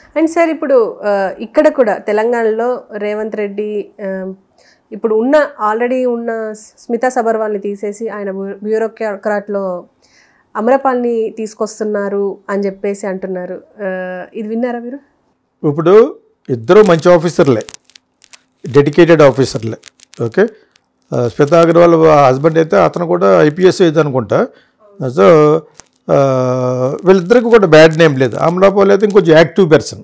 and sir ఇప్పుడు ఆ, ఇక్కడ కూడా తెలంగాణలో రేవంత్ రెడ్డి ఆ, ఇప్పుడు ఉన్న ఆల్రెడీ ఉన్న స్మితా సబర్వాల్ని తీసేసి ఆయన బ్యూ- బ్యూరోక్రాట్లో అమరపాల్ని తీసుకొస్తున్నారు అని చెప్పేసి అంటున్నారు ఆ, ఇది విన్నారా మీరు ఇప్పుడు ఇద్దరు మంచి ఆఫీసర్లే డెడికేటెడ్ ఆఫీసర్లే ఓకే ఆ, శ్వేతా అగర్వాల్ హస్బెండ్ అయితే అతను కూడా ఐపీఎస్ అయితే అనుకుంటా సో ఆ, వీళ్ళిద్దరికి కూడా బ్యాడ్ నేమ్ లేదు అమలాపాల్ అయితే ఇంకొంచెం యాక్టివ్ పర్సన్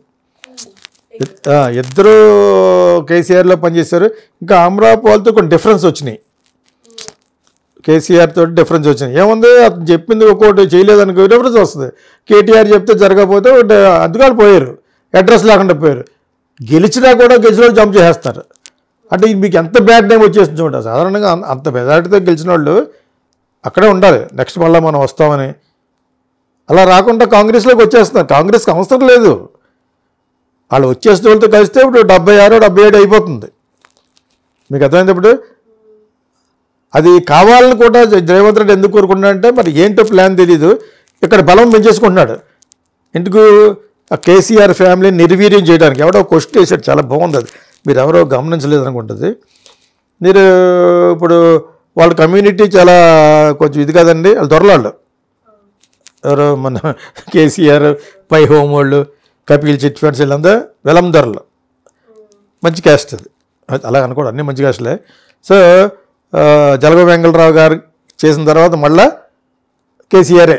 ఇద్దరు కేసీఆర్లో పనిచేశారు ఇంకా అమరాపాల్తో కొన్ని డిఫరెన్స్ వచ్చినాయి కేసీఆర్ తోటి డిఫరెన్స్ వచ్చినాయి ఏముంది అతను చెప్పింది ఒక్కొక్కటి చేయలేదనుకో డిఫరెన్స్ వస్తుంది కేటీఆర్ చెప్తే జరగకపోతే ఒకటి అందుకని పోయారు అడ్రస్ లేకుండా పోయారు గెలిచినా కూడా గెలిచిన వాళ్ళు జంప్ చేసేస్తారు అంటే ఇది మీకు ఎంత బ్యాడ్ నేమ్ వచ్చేసింది చూడండి సాధారణంగా అం- అంత మెజారిటీతో గెలిచిన వాళ్ళు అక్కడే ఉండాలి నెక్స్ట్ మళ్ళీ మనం వస్తామని అలా రాకుండా కాంగ్రెస్లోకి వచ్చేస్తున్నారు కాంగ్రెస్కి అవసరం లేదు వాళ్ళు వచ్చేసిన వాళ్ళతో కలిస్తే ఇప్పుడు డెబ్బై ఆరు డెబ్బై ఏడు అయిపోతుంది మీకు అర్థమైంది ఇప్పుడు అది కావాలని కూడా జ- రేవంత్ రెడ్డి ఎందుకు కోరుకున్నాడంటే మరి ఏంటో ప్లాన్ తెలీదు ఇక్కడ బలం పెంచేసుకుంటున్నాడు ఎందుకు ఆ కేసీఆర్ ఫ్యామిలీని నిర్వీర్యం చేయడానికి ఎవడో క్వశ్చన్ వేసాడు చాలా బాగుంది అది మీరు ఎవరో గమనించలేదు అనుకుంటుంది మీరు ఇప్పుడు వాళ్ళ కమ్యూనిటీ చాలా కొంచెం ఇది కదండి వాళ్ళు దొరలాళ్ళు ఎవరో మన కేసీఆర్ పై హోమ్ వాళ్ళు కపిల్ చిట్ ఫండ్స్ వీళ్ళంతా వెలం ధరలు మంచి క్యాస్ట్ అది అది అలా అనుకోడు అన్నీ మంచి క్యాస్ట్లే సో ఆ, జలగ వెంగళరావు గారు చేసిన తర్వాత మళ్ళా కేసీఆరే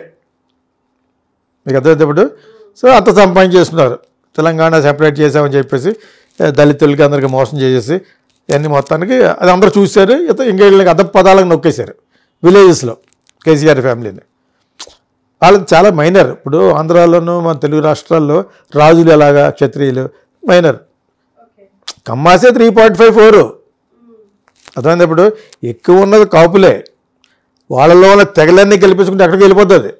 మీకు అర్థమైనప్పుడు సో అంత సంపాదించేస్తున్నారు తెలంగాణ సెపరేట్ చేసామని చెప్పేసి ఆ, దళితులకి అందరికి మోసం చేసేసి ఇవన్నీ మొత్తానికి అది అందరూ చూశారు ఇత ఇంకా వీళ్ళకి అదప్ పదాలకు నొక్కేశారు విలేజెస్లో కేసీఆర్ ఫ్యామిలీని వాళ్ళకి చాలా మైనర్ ఇప్పుడు ఆంధ్రాలోను మన తెలుగు రాష్ట్రాల్లో రాజులు ఎలాగా క్షత్రియులు మైనర్ కమ్మాసే త్రీ పాయింట్ ఫైవ్ ఫోర్ అర్థమైంది ఇప్పుడు ఎక్కువ ఉన్నది కాపులే వాళ్ళలో ఉన్న తెగలన్నీ గెలిపించుకుంటే ఎక్కడికి వెళ్ళిపోతుంది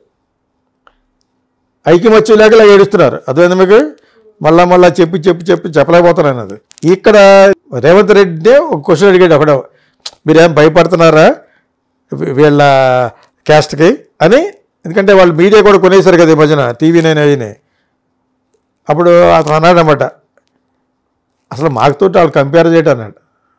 ఐక్యమత్యం లేక ఇలా ఏడుస్తున్నారు అర్థమైంది మీకు మళ్ళా మళ్ళా చెప్పి చెప్పి చెప్పి చెప్పలేకపోతున్నాను అది ఇక్కడ రేవంత్ రెడ్డి ఒక క్వశ్చన్ అడిగాడు ఒకడు మీరేం భయపడుతున్నారా వీ- వీళ్ళ క్యాస్ట్కి అని ఎందుకంటే వాళ్ళు మీడియా కూడా కొనేశారు కదా ఈ మధ్యన టీవీ నైన్ అయినాయి అప్పుడు అతను అన్నాడు అనమాట అసలు మాకుతోటి వాళ్ళు కంపేర్ చేయటం అన్నాడు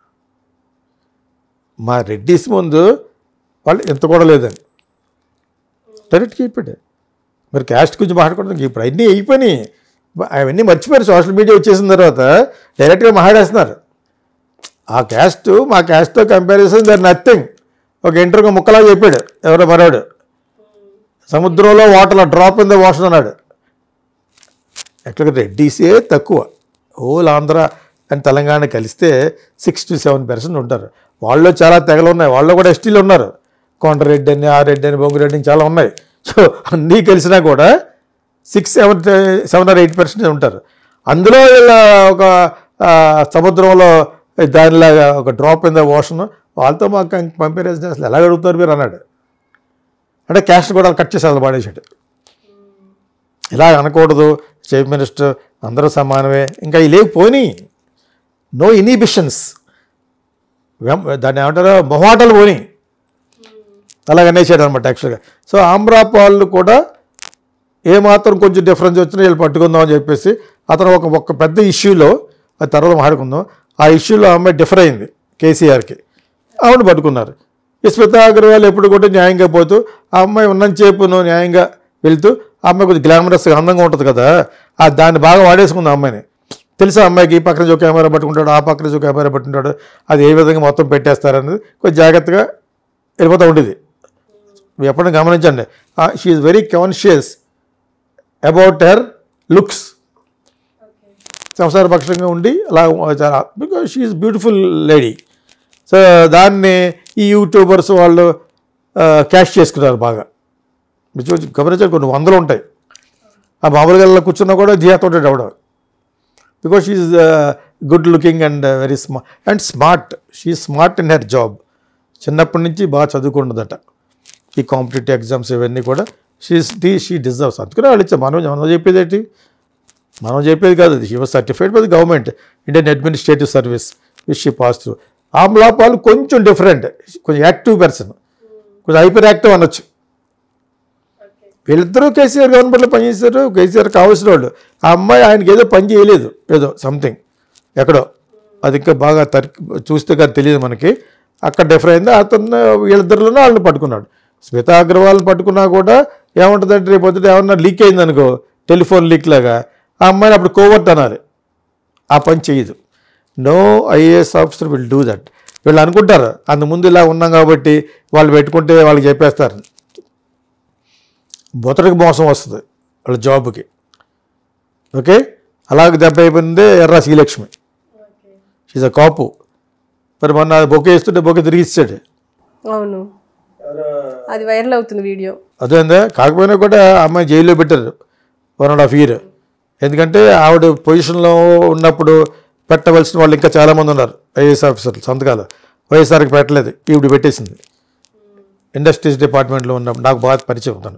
మా రెడ్డిస్ ముందు వాళ్ళు ఎంత కూడా లేదని డైరెక్ట్గా చెప్పాడు మరి క్యాస్ట్ గురించి మాట్లాడకూడదు ఇప్పుడు అన్నీ అయిపోయినాయి అవన్నీ మర్చిపోయారు సోషల్ మీడియా వచ్చేసిన తర్వాత డైరెక్ట్గా మాట్లాడేస్తున్నారు ఆ క్యాస్ట్ మా క్యాస్ట్తో కంపారిజన్ దర్ నథింగ్ ఒక ఇంటర్వ్యూ ముక్కలా చెప్పాడు ఎవరో మరవాడు సముద్రంలో water drop in the water అన్నాడు యాక్చువల్గా రెడ్డీసే తక్కువ హోల్ ఆంధ్ర అండ్ తెలంగాణ కలిస్తే సిక్స్ టు సెవెన్ పర్సెంట్ ఉంటారు వాళ్ళు చాలా తెగలు ఉన్నాయి వాళ్ళు కూడా ఎస్టీలు ఉన్నారు కొండరెడ్డి అని ఆ రెడ్డి అని బొంగురెడ్డి అని చాలా ఉన్నాయి సో అన్నీ కలిసినా కూడా six seven seven or eight percent ఉంటారు అందులో వీళ్ళ ఒక ఆ, సముద్రంలో దానిలాగా ఒక డ్రాప్ ఇన్ ద ఓషన్ వాళ్ళతో మాకు కంపారిజన్ అసలు ఎలా అడుగుతారు మీరు అన్నాడు అంటే క్యాస్ట్ కూడా కట్ చేసి అసలు పాడేసాడు ఇలా అనకూడదు చీఫ్ మినిస్టర్ అందరూ సమానమే ఇంకా ఇవి లేవు పోనీ నో ఇనిబిషన్స్ దాన్ని ఏమంటారో మొహాటలు పోనీ అలాగ అనేసాడు అనమాట యాక్చువల్గా సో ఆమ్రాపాళ్ళు కూడా ఏమాత్రం కొంచెం డిఫరెన్స్ వచ్చినా వీళ్ళు పట్టుకుందాం అని చెప్పేసి అతను ఒక ఒక పెద్ద ఇష్యూలో అది తర్వాత మాట్లాడుకుందాం ఆ ఇష్యూలో ఆ అమ్మాయి డిఫర్ అయింది కేసీఆర్కి ఆవిడ పట్టుకున్నారు ఈ స్మితా అగర్వాల్ ఎప్పుడు కూడా న్యాయంగా పోతూ ఆ అమ్మాయి ఉన్నంతసేపు నువ్వు న్యాయంగా వెళ్తూ ఆ అమ్మాయి కొంచెం గ్లామరస్గా అందంగా ఉంటుంది కదా ఆ దాన్ని బాగా వాడేసుకుంది ఆ అమ్మాయిని తెలుసా అమ్మాయికి ఈ పక్కన నుంచి ఒక కెమెరా పట్టుకుంటాడు ఆ పక్కన నుంచి ఒక కెమెరా పట్టుకుంటాడు అది ఏ విధంగా మొత్తం పెట్టేస్తారనేది కొంచెం జాగ్రత్తగా వెళ్ళిపోతూ ఉండేది మీరు ఎప్పుడైనా గమనించండి she's very conscious about her looks సంసారపక్షంగా ఉండి అలా చాలా because she's beautiful lady so దాన్ని ఈ యూట్యూబర్స్ వాళ్ళు క్యాష్ చేసుకున్నారు బాగా మీరు చూసి గమనించాలి కొన్ని వందలు ఉంటాయి ఆ మామూలుగా ఇలా కూర్చున్నా కూడా జియాతో అవడం because she's good looking and very smart and smart she smart in her job చిన్నప్పటి నుంచి బాగా చదువుకుంటుందట ఈ కాంపిటేటివ్ ఎగ్జామ్స్ ఇవన్నీ కూడా షీస్ ది షీ డిజర్వ్స్ అందుకనే వాళ్ళు ఇచ్చాం మనం మనం చెప్పేది ఏంటి మనం చెప్పేది కాదు అది she was certified by the government Indian administrative service which she pass through ఆమ్లా పాలు కొంచెం డిఫరెంట్ కొంచెం యాక్టివ్ పర్సన్ కొంచెం హైపర్ యాక్టివ్ అనొచ్చు వీళ్ళిద్దరూ కేసీఆర్ గవర్నమెంట్లో పనిచేశారు కేసీఆర్ కావాల్సిన వాళ్ళు ఆ అమ్మాయి ఆయనకి ఏదో పని చేయలేదు ఏదో సంథింగ్ ఎక్కడో అది ఇంకా బాగా తరి చూస్తే కానీ తెలియదు మనకి అక్కడ డిఫర్ అయింది అతను వీళ్ళిద్దరిలోనే వాళ్ళని పట్టుకున్నాడు స్మితా అగ్రవాల్ని పట్టుకున్నా కూడా ఏముంటుందంటే రేపు పొద్దుట ఏమన్నా లీక్ అయింది అనుకో టెలిఫోన్ లీక్ లాగా ఆ అమ్మాయిని అప్పుడు కోవర్ట్ అనాలి ఆ పని చేయదు no IAS officer will do that వీళ్ళు అనుకుంటారు అంత ముందు ఇలా ఉన్నాం కాబట్టి వాళ్ళు పెట్టుకుంటే వాళ్ళకి చెప్పేస్తారు బొతడికి మోసం వస్తుంది వాళ్ళ జాబ్కి ఓకే అలాగే దెబ్బ అయిపోయింది ఎర్ర శ్రీలక్ష్మి షీజ్ అ కాపు మరి మొన్న బొకే ఇస్తుంటే బొకే తిరిగి ఇచ్చాడు అవును అది వైరల్ అవుతుంది వీడియో అదేందా కాకపోయినా కూడా ఆ అమ్మాయి జైల్లో పెట్టారు వన్ అండ్ హాఫ్ ఇయర్ ఎందుకంటే ఆవిడ పొజిషన్లో ఉన్నప్పుడు పెట్టవలసిన వాళ్ళు ఇంకా చాలామంది ఉన్నారు ఐఏఎస్ ఆఫీసర్లు సంతకాలు వైఎస్ఆర్కి పెట్టలేదు ఈవిడ పెట్టేసింది ఇండస్ట్రీస్ డిపార్ట్మెంట్లో ఉన్నప్పుడు నాకు బాగా పరిచయం తను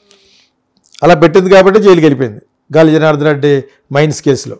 అలా పెట్టింది కాబట్టి జైలుకి వెళ్ళిపోయింది గాలి జనార్దన్ రెడ్డి మైన్స్ కేసులో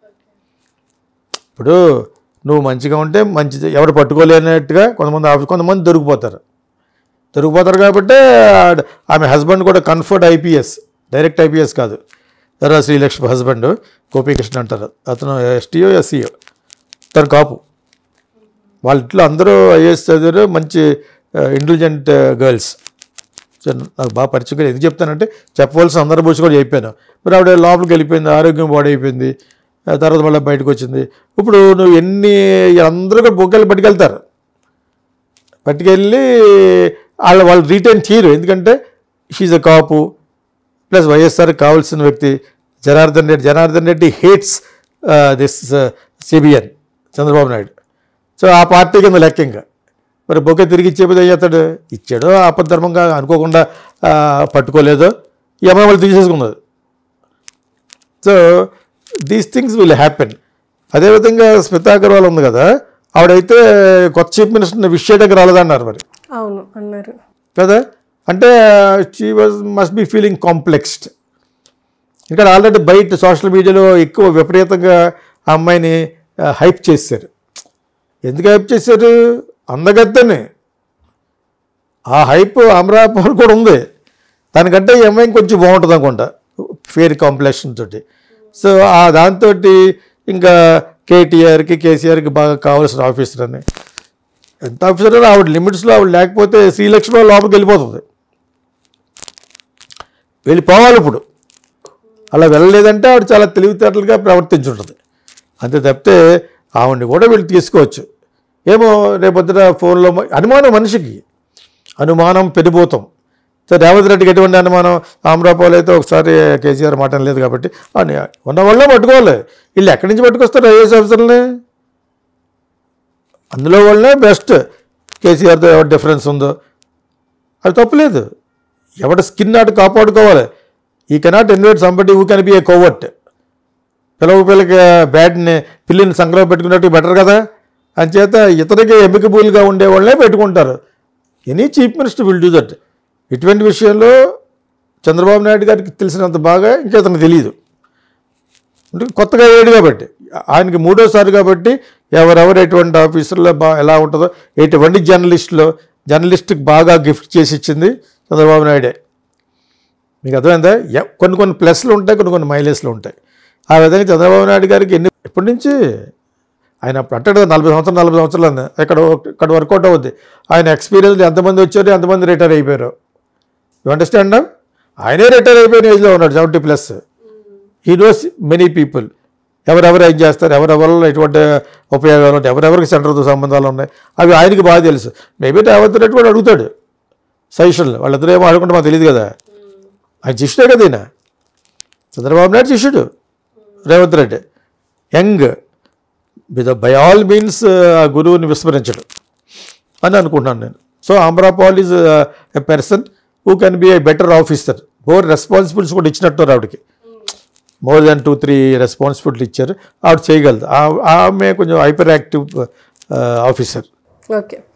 ఇప్పుడు నువ్వు మంచిగా ఉంటే మంచిది ఎవరు పట్టుకోలేనట్టుగా కొంతమంది ఆఫీస్ కొంతమంది దొరికిపోతారు దొరికిపోతారు కాబట్టి ఆడ- ఆమె హస్బెండ్ కూడా కన్ఫర్ట్ ఐపీఎస్ డైరెక్ట్ ఐపీఎస్ కాదు ఎర్ర శ్రీలక్ష్మి హస్బెండ్ గోపీకృష్ణ అంటారు అతను ఎస్టీఓ ఎస్సీఓ తను కాపు వాళ్ళ ఇంట్లో అందరూ ఐఏఎస్ చదివారు మంచి ఇంటెలిజెంట్ గర్ల్స్ సో నాకు బాగా పరిచయం ఎందుకు చెప్తానంటే చెప్పవలసిన అందరి బుష్ కూడా చెప్పాను మరి ఆవిడ లోపలికి వెళ్ళిపోయింది ఆరోగ్యం పాడైపోయింది ఆ తర్వాత మళ్ళీ బయటకు వచ్చింది ఇప్పుడు నువ్వు ఎన్ని అందరూ కూడా బొగ్గలు పట్టుకెళ్తారు పట్టుకెళ్ళి వాళ్ళ వాళ్ళు రీటైన్ చేయరు ఎందుకంటే she's a Kapu plus YSR కావాల్సిన వ్యక్తి Janardhan Reddy Janardhan Reddy hates this CBN Chandrababu Naidu so ఆ పార్టీ కింద లెక్క ఇంకా మరి బొకే తిరిగి ఇచ్చేపోతే అయ్యేతాడు ఇచ్చాడో అపధర్మంగా అనుకోకుండా ఆ, పట్టుకోలేదో ఈ అమ్మాయి వాళ్ళు తీసేసుకున్నది so these things will happen అదేవిధంగా స్మితా అగర్వాల్ ఉంది కదా ఆవిడైతే కొత్త చీఫ్ మినిస్టర్ని విష్ చేయడానికి రాలేదన్నారు మరి అవును అన్నారు కదా అంటే she was must be feeling complexed ఇంకా ఆల్రెడీ బయట సోషల్ మీడియాలో ఎక్కువ విపరీతంగా ఆ అమ్మాయిని హైప్ చేశారు ఎందుకు హైప్ చేశారు అందగత్తని ఆ హైప్ అమరాపూర్ కూడా ఉంది దానికంటే ఈ అమ్మాయి కొంచెం బాగుంటుంది అనుకుంటా ఫేర్ కాంప్లెక్షన్ తోటి సో ఆ దాంతో ఇంకా కేటీఆర్కి కేసీఆర్కి బాగా కావాల్సిన ఆఫీసర్ అని ఎంత ఆఫీసర్ అయినా ఆవిడ లిమిట్స్లో ఆవిడ లేకపోతే శ్రీలక్ష్మి లోపలికి వెళ్ళిపోతుంది వెళ్ళిపోవాలి ఇప్పుడు అలా వెళ్ళలేదంటే ఆవిడ చాలా తెలివితేటలుగా ప్రవర్తించుంటుంది అంతే తప్పితే ఆవిడని కూడా వీళ్ళు తీసుకోవచ్చు ఏమో రేపొద్దున ఫోన్లో మ- అనుమానం మనిషికి అనుమానం పెరిపోతాం సో రేవంత్ రెడ్డికి ఎటువంటి అనుమానం ఆమ్రాపాలు అయితే ఒకసారి కేసీఆర్ మాట లేదు కాబట్టి అని ఉన్న వాళ్ళే పట్టుకోవాలి వీళ్ళు ఎక్కడి నుంచి పట్టుకొస్తారు ఐఏఎస్ ఆఫీసర్ని అందులో వాళ్ళనే బెస్ట్ కేసీఆర్తో ఎవరి డిఫరెన్స్ ఉందో అది తప్పులేదు ఎవడ స్కిన్ నాటు కాపాడుకోవాలి ఈ cannot invite somebody who can be a covert పిల్లవ పిల్లకి బ్యాట్ని పిల్లిని సంగ్రహం పెట్టుకున్నట్టు బెటర్ కదా అంచేత ఇతరికి ఎమికబుల్గా ఉండే వాళ్ళే పెట్టుకుంటారు any chief minister will do that ఇటువంటి విషయంలో చంద్రబాబు నాయుడు గారికి తెలిసినంత బాగా ఇంకా ఇతనికి తెలియదు అంటే కొత్తగా ఏడు కాబట్టి ఆయనకి మూడోసారి కాబట్టి ఎవరెవరు ఎటువంటి ఆఫీసర్లో బా ఎలా ఉంటుందో ఎటువంటి జర్నలిస్టులో జర్నలిస్ట్కి బాగా గిఫ్ట్ చేసి ఇచ్చింది చంద్రబాబు నాయుడే మీకు అర్థమైందా ఎ- కొన్ని కొన్ని ప్లస్లు ఉంటాయి కొన్ని కొన్ని మైనస్లు ఉంటాయి ఆ విధంగా చంద్రబాబు నాయుడు గారికి ఎన్ని ఎప్పటి నుంచి ఆయన అప్పుడు అంటాడు కదా, నలభై సంవత్సరాలు నలభై సంవత్సరాలు అని ఇక్కడ ఇక్కడ వర్కౌట్ అవుద్ది ఆయన ఎక్స్పీరియన్స్ ఎంతమంది వచ్చారు ఎంతమంది రిటైర్ అయిపోయారు యూ అండర్స్టాండ్ ఆయనే రిటైర్ అయిపోయిన ఏజ్లో ఉన్నాడు seventy plus he knows many people ఎవరెవరు ఏం చేస్తారు ఎవరెవరు ఎటువంటి ఉపయోగాలు ఉంటాయి ఎవరెవరికి సెంటర్తో సంబంధాలు ఉన్నాయి అవి ఆయనకి బాగా తెలుసు మేబీ రేవంత్ రెడ్డి కూడా అడుగుతాడు సజెషన్లు వాళ్ళిద్దరూ ఏమో అడుగుంటే మాకు తెలియదు కదా ఆయన శిష్యుడే కదా ఈయన చంద్రబాబు నాయుడు శిష్యుడు Revanth Reddy young with by all means ఆ గురువుని విస్మరించడు అని అనుకుంటున్నాను నేను so Amrapali is a person who can be a better officer more responsibilities కూడా ఇచ్చినట్టు ఆవిడకి more than two three responsibility ఇచ్చారు ఆవిడ చేయగలదు ఆ- ఆమె కొంచెం హైపర్ యాక్టివ్ ఆఫీసర్ ఓకే